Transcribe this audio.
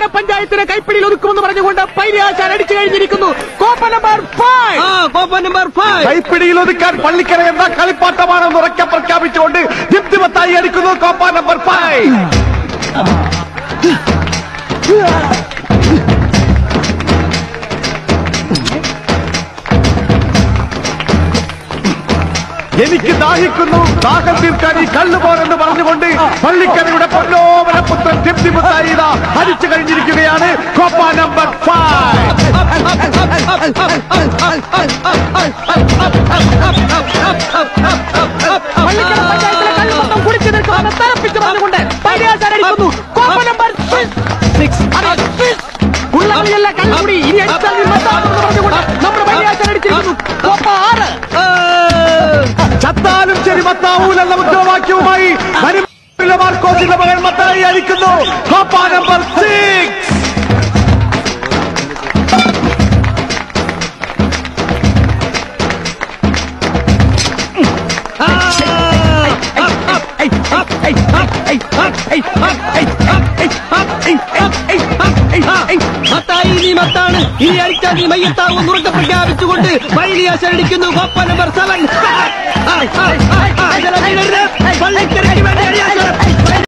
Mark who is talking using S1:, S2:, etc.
S1: പഞ്ചായത്തിനെ കൈപ്പിടിയിൽ ഒതുക്കുമെന്ന് പറഞ്ഞുകൊണ്ട് പൈലിയാശാൻ അടിച്ചു കഴിഞ്ഞിരിക്കുന്നു കോപ്പ നമ്പർ ഫൈവ്
S2: കോപ്പ നമ്പർ ഫൈവ്
S3: കൈപ്പിടിയിൽ ഒതുക്കാൻ പള്ളിക്കര എന്ന കളിപ്പാട്ടമാണെന്ന് ഉറക്കെ പ്രഖ്യാപിച്ചുകൊണ്ട് ദീപ്തിമത്തായി അടിക്കുന്നു കോപ്പ നമ്പർ ഫൈവ് എനിക്ക് ദാഹിക്കുന്നു ദാഹം തീർക്കാൻ ഈ കല്ലുപോരെന്ന് പറഞ്ഞുകൊണ്ട് പള്ളിക്കരയുടെ പൊന്നോമനപുത്രൻ ദീപ്തിമത്തായി ഇതാ അടിച്ചു കഴിഞ്ഞിരിക്കുകയാണ് കോപ്പ നമ്പർ ഫൈവ്
S1: പള്ളിക്കര പഞ്ചായത്തിലെ കള്ളുമൊത്തം കുടിച്ചു നിൽക്കുമെന്ന് തറപ്പിച്ച് പറഞ്ഞുകൊണ്ട് പൈലിയാശാൻ അടിക്കുന്നു കോപ്പ നമ്പർ സിക്സ് അതെ സിക്സ് ഉള്ളകളിയല്ല കള്ളുകൂടി ഇനി അടിച്ചാൽ നീ മത്താമെന്ന് പറഞ്ഞുകൊണ്ട് നമ്മുടെ പൈലിയാശാൻ അടിച്ചിരിക്കുന്നു കോപ്പ ആറ്
S3: ചത്താലും ശരി മത്താവൂലെന്ന മുദ്രാവാക്യവുമായി മരുമ മാർക്കോസിന്റെ മകൻ മത്തായി അടിക്കുന്നു കോപ്പ നമ്പർ സിക്സ്
S2: മത്തായി നീ മത്താണ് ഇനി അടിച്ചാൽ നീ മയ്യത്താവും ഉറക്കെ പ്രഖ്യാപിച്ചുകൊണ്ട് പൈലിയാശൻ അടിക്കുന്നു കോപ്പ നമ്പർ സെവൻ പള്ളിക്കരയ്ക്ക് വേണ്ടി